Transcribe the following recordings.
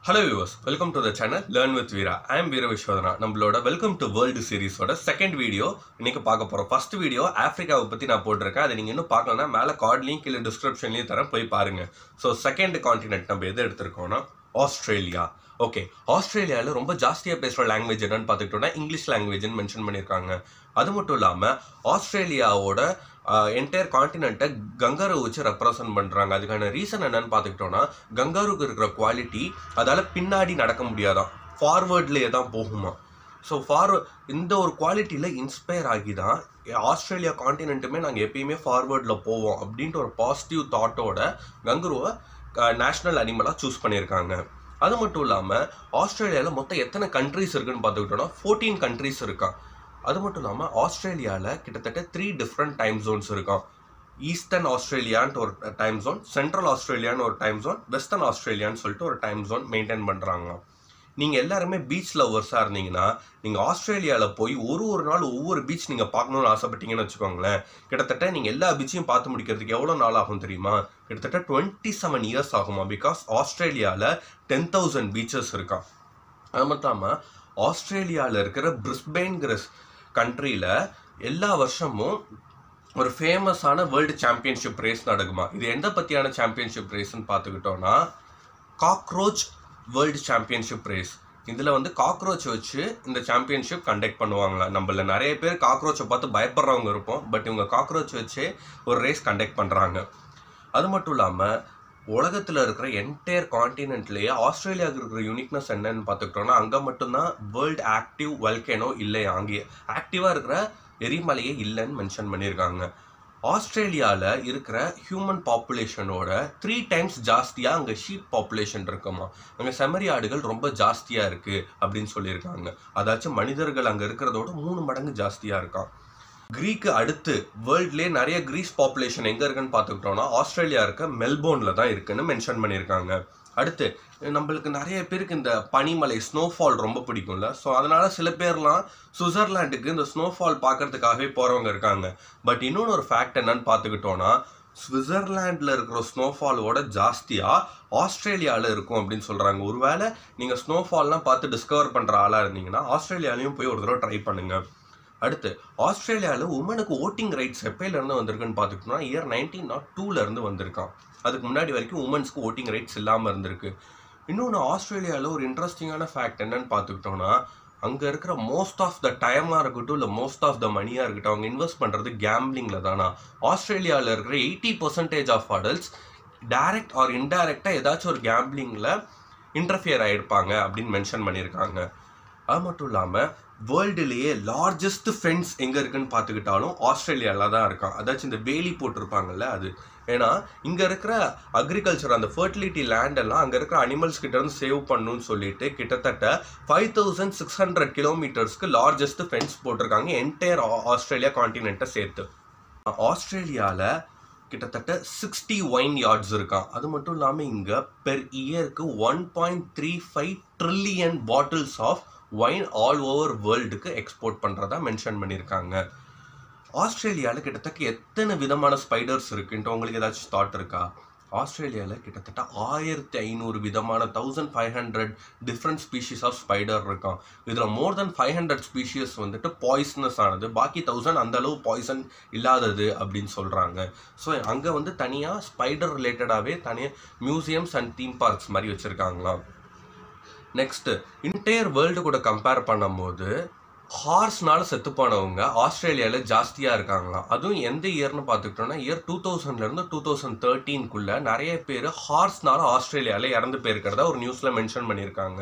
hello viewers welcome to the channel learn with Veera I am Veera Viswathana நம்மளோட welcome to world சீரிஸோட second video இன்னைக்கு பார்க்க போகிறோம் ஃபர்ஸ்ட் வீடியோ ஆஃப்ரிக்காவை பற்றி நான் போட்டிருக்கேன் அதை நீங்கள் இன்னும் பார்க்கலன்னா மேலே கார்ட்லையும் கீழே டிஸ்கிரிப்ஷன்லையும் தரேன் போய் பாருங்க ஸோ செகண்ட் காண்டினென்ட் நம்ம எது எடுத்திருக்கோம்னா ஆஸ்திரேலியா ஓகே ஆஸ்திரேலியாவில் ரொம்ப ஜாஸ்தியாக பேசுகிற லாங்குவேஜ் என்னன்னு பார்த்துக்கிட்டோம்னா இங்கிலீஷ் லாங்குவேஜ்னு மென்ஷன் பண்ணியிருக்காங்க அது மட்டும் இல்லாமல் ஆஸ்திரேலியாவோட என்டையர் காண்டினென்ட்டை கங்காரு வச்சு ரெப்ரசன்ட் பண்ணுறாங்க அதுக்கான ரீசன் என்னன்னு பார்த்துக்கிட்டோம்னா கங்காருக்கு இருக்கிற குவாலிட்டி அதால் பின்னாடி நடக்க முடியாதான் ஃபார்வேர்ட்லேயே தான் போகுமா ஸோ ஃபார் இந்த ஒரு குவாலிட்டியில் இன்ஸ்பயர் ஆகி தான் ஆஸ்திரேலியா காண்டினென்ட்டுமே நாங்கள் எப்பயுமே ஃபார்வேர்டில் போவோம் அப்படின்ட்டு ஒரு பாசிட்டிவ் தாட்டோட கங்குருவை நேஷ்னல் அனிமலாக சூஸ் பண்ணியிருக்காங்க அது மட்டும் இல்லாமல் ஆஸ்திரேலியாவில் மொத்தம் எத்தனை கண்ட்ரீஸ் இருக்குன்னு பார்த்துக்கிட்டோம்னா ஃபோர்டீன் கண்ட்ரீஸ் இருக்கான் அது மட்டும் இல்லாமல் ஆஸ்திரேலியாவில் கிட்டத்தட்ட த்ரீ டிஃப்ரெண்ட் டைம் ஜோன்ஸ் இருக்கான் ஈஸ்டர்ன் ஆஸ்திரேலியான்ட்டு ஒரு டைம் ஜோன் சென்ட்ரல் ஆஸ்திரேலியான்னு ஒரு டைம் ஜோன் வெஸ்டர்ன் ஆஸ்திரேலியான்னு சொல்லிட்டு ஒரு டைம் ஜோன் மெயின்டைன் பண்ணுறாங்க நீங்கள் எல்லாருமே பீச் லவ்வர்ஸாக இருந்தீங்கன்னா நீங்கள் ஆஸ்திரேலியாவில் போய் ஒரு ஒரு நாள் ஒவ்வொரு பீச் நீங்கள் பார்க்கணுன்னு ஆசைப்பட்டீங்கன்னு வச்சுக்கோங்களேன் கிட்டத்தட்ட நீங்கள் எல்லா பீச்சையும் பார்த்து முடிக்கிறதுக்கு எவ்வளோ நாள் ஆகும் தெரியுமா கிட்டத்தட்ட டுவெண்ட்டி செவன் இயர்ஸ் ஆகுமா பிகாஸ் ஆஸ்திரேலியாவில் டென் தௌசண்ட் பீச்சஸ் இருக்கான் அது மட்டும் இல்லாமல் ஆஸ்திரேலியாவில் இருக்கிற பிரிஸ்பெயின்கிற கண்ட்ரியில் எல்லா வருஷமும் ஒரு ஃபேமஸான வேர்ல்டு சாம்பியன்ஷிப் ரேஸ் நடக்குமா இது எந்த பற்றியான சாம்பியன்ஷிப் ரேஸ்ன்னு பார்த்துக்கிட்டோன்னா காக்ரோச் வேர்ல்டு சாம்பியன்ஷிப் ரேஸ் இதில் வந்து காக்ரோச் வச்சு இந்த சாம்பியன்ஷிப் கண்டக்ட் பண்ணுவாங்களா நம்மள நிறைய பேர் காக்ரோச்சை பார்த்து பயப்படுறவங்க இருப்போம் பட் இவங்க காக்ரோச் வச்சு ஒரு ரேஸ் கண்டக்ட் பண்ணுறாங்க அது மட்டும் இல்லாமல் உலகத்தில் இருக்கிற என்டையர் காண்டினென்ட்லேயே ஆஸ்திரேலியாவுக்கு இருக்கிற யூனிக்னஸ் என்னன்னு பார்த்துக்கிட்டோம்னா அங்கே மட்டும்தான் வேர்ல்டு ஆக்டிவ் வல்கேனோ இல்லையா அங்கே ஆக்டிவாக இருக்கிற எரிமலையே இல்லைன்னு மென்ஷன் பண்ணியிருக்காங்க ஆஸ்திரேலியாவில் இருக்கிற ஹியூமன் பாப்புலேஷனோட த்ரீ டைம்ஸ் ஜாஸ்தியாக அங்கே ஷீப் பாப்புலேஷன் இருக்குமா அங்கே செம்மறி ஆடுகள் ரொம்ப ஜாஸ்தியாக இருக்குது அப்படின்னு சொல்லியிருக்காங்க அதாச்சும் மனிதர்கள் அங்கே இருக்கிறதோட மூணு மடங்கு ஜாஸ்தியாக இருக்கான் க்ரீக்கு அடுத்து வேர்ல்ட்லேயே நிறைய க்ரீஸ் பாப்புலேஷன் எங்கே இருக்குன்னு பார்த்துக்கிட்டோம்னா ஆஸ்திரேலியா இருக்க மெல்போர்னில் தான் இருக்குன்னு மென்ஷன் பண்ணியிருக்காங்க அடுத்து நம்மளுக்கு நிறைய பேருக்கு இந்த பனிமலை ஸ்னோஃபால் ரொம்ப பிடிக்கும்ல ஸோ அதனால சில பேர்லாம் சுவிட்சர்லாண்டுக்கு இந்த ஸ்னோஃபால் பார்க்கறதுக்காகவே போகிறவங்க இருக்காங்க பட் இன்னொன்று ஒரு ஃபேக்ட் என்னன்னு பார்த்துக்கிட்டோன்னா சுவிட்சர்லாண்டில் இருக்கிற ஸ்னோஃபாலோட ஜாஸ்தியாக ஆஸ்திரேலியாவில் இருக்கும் அப்படின்னு சொல்கிறாங்க ஒருவேளை நீங்கள் ஸ்னோஃபால்லாம் பார்த்து டிஸ்கவர் பண்ணுற ஆளாக இருந்தீங்கன்னா ஆஸ்திரேலியாலையும் போய் ஒரு தடவை ட்ரை பண்ணுங்கள் அடுத்து ஆஸ்திரேலியாவில் உமனுக்கு ஓட்டிங் ரைட்ஸ் எப்பயிலேருந்து வந்திருக்குன்னு பார்த்துக்கிட்டோம்னா இயர் நைன்டீன் நாட் டூலேருந்து வந்திருக்கான் அதுக்கு முன்னாடி வரைக்கும் உமன்ஸ்க்கு ஓட்டிங் ரைட்ஸ் இல்லாமல் இருந்திருக்கு இன்னொன்று ஆஸ்திரேலியாவில் ஒரு இன்ட்ரெஸ்டிங்கான ஃபேக்ட் என்னன்னு பார்த்துக்கிட்டோம்னா அங்கே இருக்கிற மோஸ்ட் ஆஃப் த டைமாக இருக்கட்டும் இல்லை மோஸ்ட் ஆஃப் த மணியாக இருக்கட்டும் அவங்க இன்வெஸ்ட் பண்ணுறது கேம்பிளிங்கில் தானா ஆஸ்திரேலியாவில் இருக்கிற eighty percentage of adults direct or இன்டைரக்டாக ஏதாச்சும் ஒரு கேம்பிளிங்கில் இன்டர்ஃபியர் ஆகிருப்பாங்க அப்படின்னு மென்ஷன் பண்ணியிருக்காங்க அது மட்டும் இல்லாமல் வேர்ல்டுலேயே லார்ஜஸ்ட் ஃபென்ஸ் எங்கே இருக்குன்னு பார்த்துக்கிட்டாலும் ஆஸ்திரேலியாவில் தான் இருக்கான் அதாச்சும் இந்த வேலி போட்டிருப்பாங்கல்ல அது ஏன்னா இங்கே இருக்கிற அக்ரிகல்ச்சர் அந்த ஃபர்டிலிட்டி லேண்டெல்லாம் அங்கே இருக்கிற அனிமல்ஸ் கிட்ட இருந்து சேவ் பண்ணணும்னு சொல்லிட்டு கிட்டத்தட்ட ஃபைவ் தௌசண்ட் சிக்ஸ் ஹண்ட்ரட் கிலோமீட்டர்ஸ்க்கு லார்ஜஸ்ட் ஃபென்ஸ் போட்டிருக்காங்க என்டையர் ஆஸ்திரேலியா காண்டினென்ட்டை சேர்த்து ஆஸ்திரேலியாவில் கிட்டத்தட்ட சிக்ஸ்டி ஒயின் யார்ட்ஸ் இருக்கான் அது மட்டும் இல்லாமல் இங்கே பெர் இயருக்கு one point three five trillion bottles of wine all over வேர்ல்டுக்கு எக்ஸ்போர்ட் பண்ணுறதா மென்ஷன் பண்ணியிருக்காங்க ஆஸ்திரேலியாவில் கிட்டத்தட்ட எத்தனை விதமான ஸ்பைடர்ஸ் இருக்குன்ட்டு உங்களுக்கு ஏதாச்சும் தாட் இருக்கா ஆஸ்திரேலியாவில் கிட்டத்தட்ட ஆயிரத்தி ஐநூறு விதமான thousand five hundred different species of spider இருக்கான் இதில் more than five hundred species வந்துட்டு பாய்சனஸ் ஆனது பாக்கி தௌசண்ட் அந்த அளவு பாய்சன் இல்லாதது அப்படின்னு சொல்கிறாங்க ஸோ அங்கே வந்து தனியாக ஸ்பைடர் ரிலேட்டடாகவே தனியாக மியூசியம்ஸ் அண்ட் தீம் பார்க்ஸ் மாதிரி வச்சுருக்காங்களாம் நெக்ஸ்ட்டு இன்டையர் வேர்ல்டு கூட கம்பேர் பண்ணும்போது ஹார்ஸ்னால செத்து போனவங்க ஆஸ்திரேலியாவில் ஜாஸ்தியாக இருக்காங்களாம் அதுவும் எந்த இயர்னு பார்த்துக்கிட்டோம்னா இயர் டூ தௌசண்ட்லேருந்து டூ தௌசண்ட் தேர்ட்டீன்குள்ளே நிறைய பேர் ஹார்ஸ்னால ஆஸ்திரேலியாவில் இறந்து போயிருக்கிறதா ஒரு நியூஸில் மென்ஷன் பண்ணியிருக்காங்க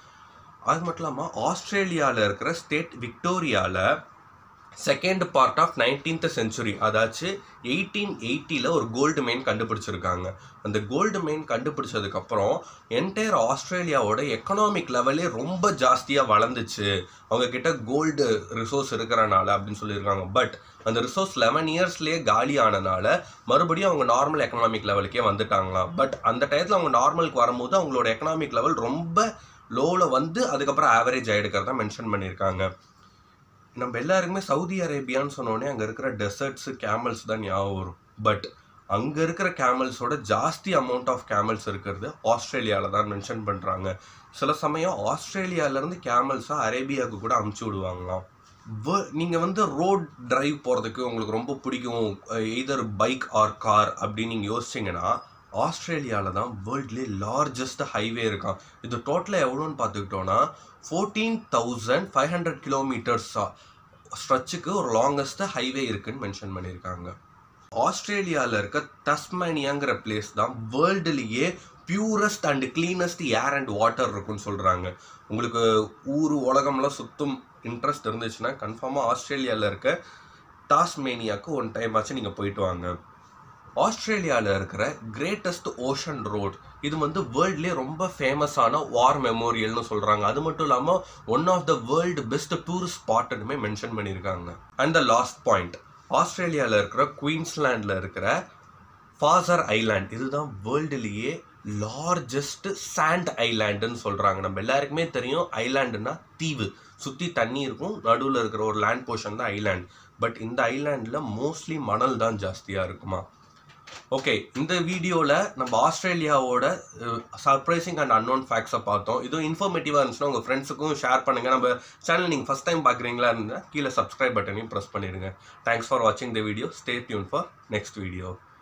அது மட்டும் இல்லாமல் ஆஸ்திரேலியாவில் இருக்கிற ஸ்டேட் விக்டோரியாவில் second part of nineteenth century அதாச்சும் எயிட்டீன் எயிட்டியில் ஒரு கோல்டு மெயின் கண்டுபிடிச்சிருக்காங்க அந்த கோல்டு மெயின் கண்டுபிடிச்சதுக்கப்புறம் என்டையர் ஆஸ்திரேலியாவோட எக்கனாமிக் லெவலே ரொம்ப ஜாஸ்தியாக வளர்ந்துச்சு அவங்க கிட்ட கோல்டு ரிசோர்ஸ் இருக்கிறனால அப்படின்னு சொல்லியிருக்காங்க பட் அந்த ரிசோர்ஸ் லெவன் இயர்ஸ்லேயே காலி ஆனனால மறுபடியும் அவங்க நார்மல் எக்கனாமிக் லெவலுக்கே வந்துட்டாங்களாம் பட் அந்த டயத்தில் அவங்க நார்மலுக்கு வரும்போது அவங்களோட எக்கனாமிக் லெவல் ரொம்ப லோவில் வந்து அதுக்கப்புறம் ஆவரேஜ் ஆகிடுக்கிறதா மென்ஷன் பண்ணியிருக்காங்க நம்ம எல்லாருக்குமே சவுதி அரேபியான்னு சொன்னோடனே அங்கே இருக்கிற டெசர்ட்ஸு கேமல்ஸ் தான் ஞாபகம் வரும் பட் அங்கே இருக்கிற கேமல்ஸோட ஜாஸ்தி அமௌண்ட் ஆஃப் கேமல்ஸ் இருக்கிறது ஆஸ்திரேலியாவில் தான் மென்ஷன் பண்ணுறாங்க சில சமயம் ஆஸ்திரேலியாவிலேருந்து கேமல்ஸை அரேபியாவுக்கு கூட அமுச்சு விடுவாங்களாம் நீங்கள் வந்து ரோட் டிரைவ் போகிறதுக்கு உங்களுக்கு ரொம்ப பிடிக்கும் எய்தர் பைக் ஆர் கார் அப்படின்னு நீங்கள் யோசிச்சிங்கன்னா ஆஸ்திரேலியாவில் தான் வேர்ல்ட்லேயே லார்ஜஸ்ட் ஹைவே இருக்கான் இது டோட்டலாக எவ்வளோன்னு பார்த்துக்கிட்டோன்னா ஃபோர்டீன் தௌசண்ட் ஃபைவ் ஹண்ட்ரட் கிலோமீட்டர்ஸா ஸ்ட்ரெச்சுக்கு ஒரு லாங்கஸ்ட் ஹைவே இருக்குன்னு மென்ஷன் பண்ணியிருக்காங்க ஆஸ்திரேலியாவில் இருக்க தஸ்மேனியாங்கிற பிளேஸ் தான் வேர்ல்டுலேயே purest and cleanest air and water இருக்குன்னு சொல்கிறாங்க உங்களுக்கு ஊர் உலகம்லாம் சுத்தும் இன்ட்ரெஸ்ட் இருந்துச்சுன்னா கன்ஃபார்மாக ஆஸ்திரேலியாவில் இருக்க டாஸ்மேனியாவுக்கு ஒன் டைம் ஆச்சு நீங்கள் போயிட்டு வாங்க ஆஸ்திரேலியாவில் இருக்கிற கிரேட்டஸ்ட் ஓஷன் ரோட் இது வந்து வேர்ல்ட்லேயே ரொம்ப ஃபேமஸான வார் மெமோரியல்னு சொல்கிறாங்க அது மட்டும் இல்லாமல் one of the world best tourist ஸ்பாட்டுமே மென்ஷன் பண்ணியிருக்காங்க அண்ட் த லாஸ்ட் பாயிண்ட் ஆஸ்திரேலியாவில் இருக்கிற குயின்ஸ்லாண்டில் இருக்கிற ஃபாசர் ஐலாண்ட் இதுதான் வேர்ல்டுலேயே லார்ஜஸ்ட் சாண்ட் ஐலாண்டுன்னு சொல்கிறாங்க நம்ம எல்லாருக்குமே தெரியும் ஐலாண்டுனா தீவு சுற்றி தண்ணி இருக்கும் நடுவில் இருக்கிற ஒரு லேண்ட் போர்ஷன் தான் ஐலாண்ட் பட் இந்த ஐலாண்டில் மோஸ்ட்லி மணல் தான் ஜாஸ்தியாக இருக்குமா ஓகே இந்த வீடியோவில் நம்ம ஆஸ்திரேலியாவோட சர்ப்ரைசிங் அண்ட் அன்னோன் ஃபேக்ட்ஸை பார்த்தோம் இதுவும் இன்ஃபர்மேட்டிவாக இருந்துச்சுன்னா உங்கள் ஃப்ரெண்ட்ஸுக்கும் ஷேர் பண்ணுங்கள் நம்ம சேனல் நீங்கள் ஃபஸ்ட் டைம் பார்க்குறீங்களா இருந்தால் கீழே சப்ஸ்கிரைப் பட்டனையும் ப்ரெஸ் பண்ணிடுங்க தேங்க்ஸ் ஃபார் வாட்சிங் the video stay tuned for next video